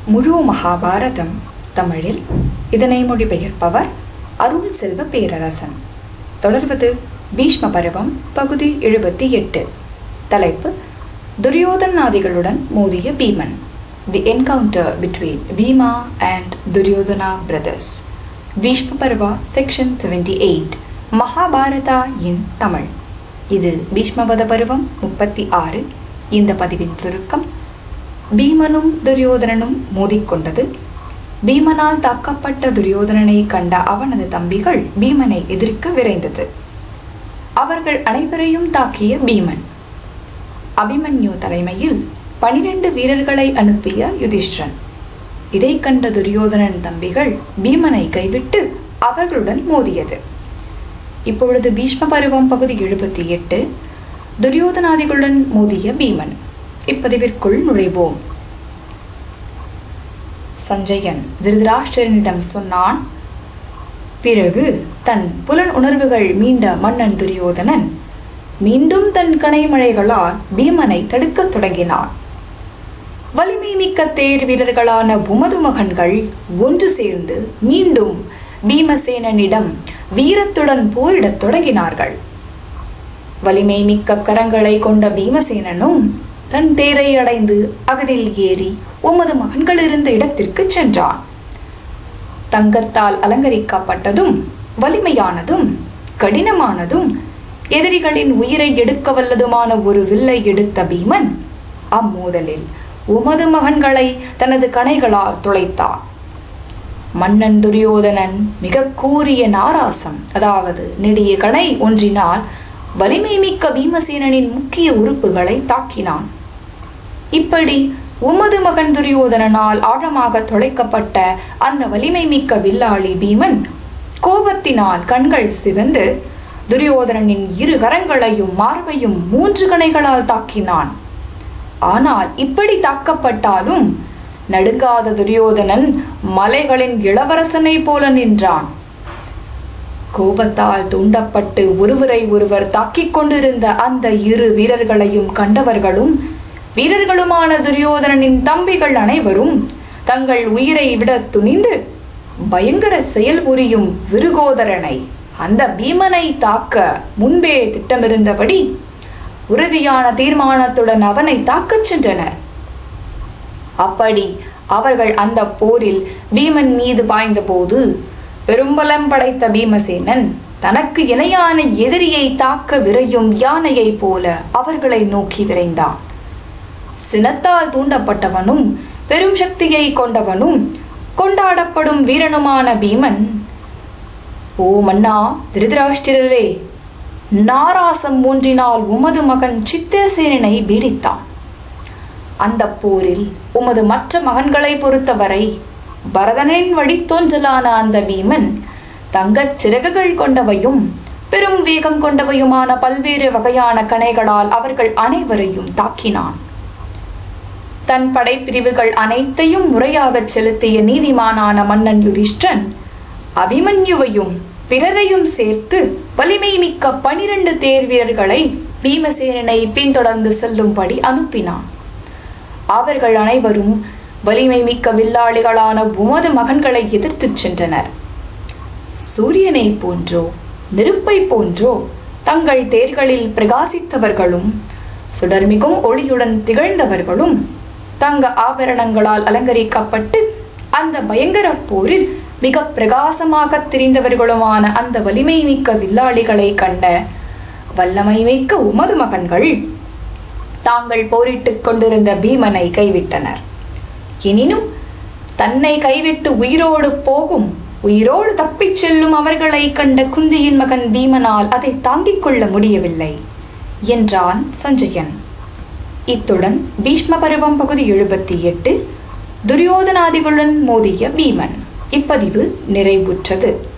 முழு மகாபாரதம் தமிழில் இதனை மொழிபெயர்ப்பவர் அருள் செல்வ பேரரசன் தொடர்வது பீஷ்ம பருவம் பகுதி எழுபத்தி எட்டு தலைப்பு துரியோதனாதிகளுடன் மோதிய Bheeman the encounter between Bhima and Duryodhana brothers Bhishma Parva section seventy eight Mahabharata in Tamil இது பீஷ்மபத பருவம் முப்பத்தி ஆறு இந்த பதிவின் சுருக்கம் பீமனும் துரியோதனனும் மோதிக்கொண்டது பீமனால் தாக்கப்பட்ட துரியோதனனை கண்ட அவனது தம்பிகள் பீமனை எதிர்க்க விரைந்தது அவர்கள் அனைவரையும் தாக்கிய பீமன் அபிமன்யு தலைமையில் பனிரெண்டு வீரர்களை அனுப்பிய யுதிஷ்டன் இதை கண்ட துரியோதனன் தம்பிகள் பீமனை கைவிட்டு அவர்களுடன் மோதியது இப்பொழுது பீஷ்ம பருவம் பகுதி எழுபத்தி எட்டு துரியோதனாதிகளுடன் மோதிய பீமன் இப்பதிவிற்குள் நுழைவோம் சஞ்சயன் திருதராஷ்டிரனிடம் சொன்னான் பிறகு தன் புலன் உணர்வுகள் மீண்ட மன்னன் துரியோதனன் மீண்டும் தன் கனைமழைகளால் பீமனை தடுக்கத் தொடங்கினான் வலிமை மிக்க தேர் வீரர்களான உமது மகன்கள் ஒன்று சேர்ந்து மீண்டும் பீமசேனனிடம் வீரத்துடன் போரிடத் தொடங்கினார்கள் வலிமை மிக்க கரங்களை கொண்ட பீமசேனனும் தன் தேரை அடைந்து அதில் ஏறி உமது மகன்கள் இருந்த இடத்திற்கு சென்றான் தங்கத்தால் அலங்கரிக்கப்பட்டதும் வலிமையானதும் கடினமானதும் எதிரிகளின் உயிரை எடுக்க வல்லதுமான ஒரு வில்லை எடுத்த பீமன் அம்மோதலில் உமது மகன்களை தனது கணைகளால் துளைத்தான் மன்னன் துரியோதனன் மிக கூறிய நாராசம் அதாவது நெடிய கணை ஒன்றினால் வலிமை மிக்க பீமசேனனின் முக்கிய உறுப்புகளை தாக்கினான் இப்படி உமது மகன் துரியோதனனால் ஆழமாக தொலைக்கப்பட்ட அந்த வலிமை மிக்க வில்லாளி பீமன் கோபத்தினால் கண்கள் சிவந்து துரியோதனனின் இரு கரங்களையும் மார்பையும் மூன்று கணைகளால் தாக்கினான் ஆனால் இப்படி தாக்கப்பட்டாலும் நடுங்காத துரியோதனன் மலைகளின் இளவரசனை போல நின்றான் கோபத்தால் தூண்டப்பட்டு ஒருவரை ஒருவர் தாக்கிக் கொண்டிருந்த அந்த இரு வீரர்களையும் கண்டவர்களும் வீரர்களுமான துரியோதனனின் தம்பிகள் அனைவரும் தங்கள் உயிரை விட துணிந்து பயங்கர செயல் புரியும் விருகோதரனை அந்த பீமனை தாக்க முன்பே திட்டமிருந்தபடி உறுதியான தீர்மானத்துடன் அவனை தாக்கச் சென்றனர் அப்படி அவர்கள் அந்த போரில் பீமன் மீது பாய்ந்தபோது பெரும்பலம் படைத்த பீமசேனன் தனக்கு இணையான எதிரியை தாக்க விரையும் யானையைப் போல அவர்களை நோக்கி விரைந்தான் சினத்தால் தூண்டப்பட்டவனும் பெரும் சக்தியை கொண்டவனும் கொண்டாடப்படும் வீரனுமான பீமன் ஓ மன்னா திருதராஷ்டிரரே நாராசம் ஒன்றினால் உமது மகன் சித்தேசேனனை பீடித்தான் அந்த போரில் உமது மற்ற மகன்களை பொறுத்தவரை பரதனின் வழித்தோன்றலான அந்த பீமன் தங்கச் சிறகுகள் கொண்டவையும் பெரும் வேகம் கொண்டவையுமான பல்வேறு வகையான கணைகளால் அவர்கள் அனைவரையும் தாக்கினான் தன் படைப்பிரிவுகள் அனைத்தையும் முறையாகச் செலுத்திய நீதிமானான மன்னன் யுதிஷ்டன் அபிமன்யுவையும் பிறரையும் சேர்த்து வலிமை மிக்க பனிரெண்டு தேர் வீரர்களை பீமசேனனை பின்தொடர்ந்து செல்லும்படி அனுப்பினான் அவர்கள் அனைவரும் வலிமை மிக்க வில்லாளிகளான உமது மகன்களை எதிர்த்துச் சென்றனர் சூரியனை போன்றோ நெருப்பை போன்றோ தங்கள் தேர்களில் பிரகாசித்தவர்களும் சுடர்மிகும் ஒளியுடன் திகழ்ந்தவர்களும் தங்க ஆபரணங்களால் அலங்கரிக்கப்பட்டு அந்த பயங்கர போரில் மிக பிரகாசமாக தெரிந்தவர்களுமான அந்த வலிமை மிக்க வில்லாளிகளை கண்ட வல்லமை மிக்க உமது மகன்கள் தாங்கள் போரிட்டுக் கொண்டிருந்த பீமனை கைவிட்டனர் எனினும் தன்னை கைவிட்டு உயிரோடு போகும் உயிரோடு தப்பிச் செல்லும் அவர்களை கண்ட குந்தியின் மகன் பீமனால் அதை தாங்கிக் கொள்ள முடியவில்லை என்றான் சஞ்சயன் இத்துடன் பீஷ்ம பருவம் பகுதி எழுபத்தி எட்டு துரியோதனாதிகளுடன் மோதிய பீமன் இப்பதிவு நிறைவுற்றது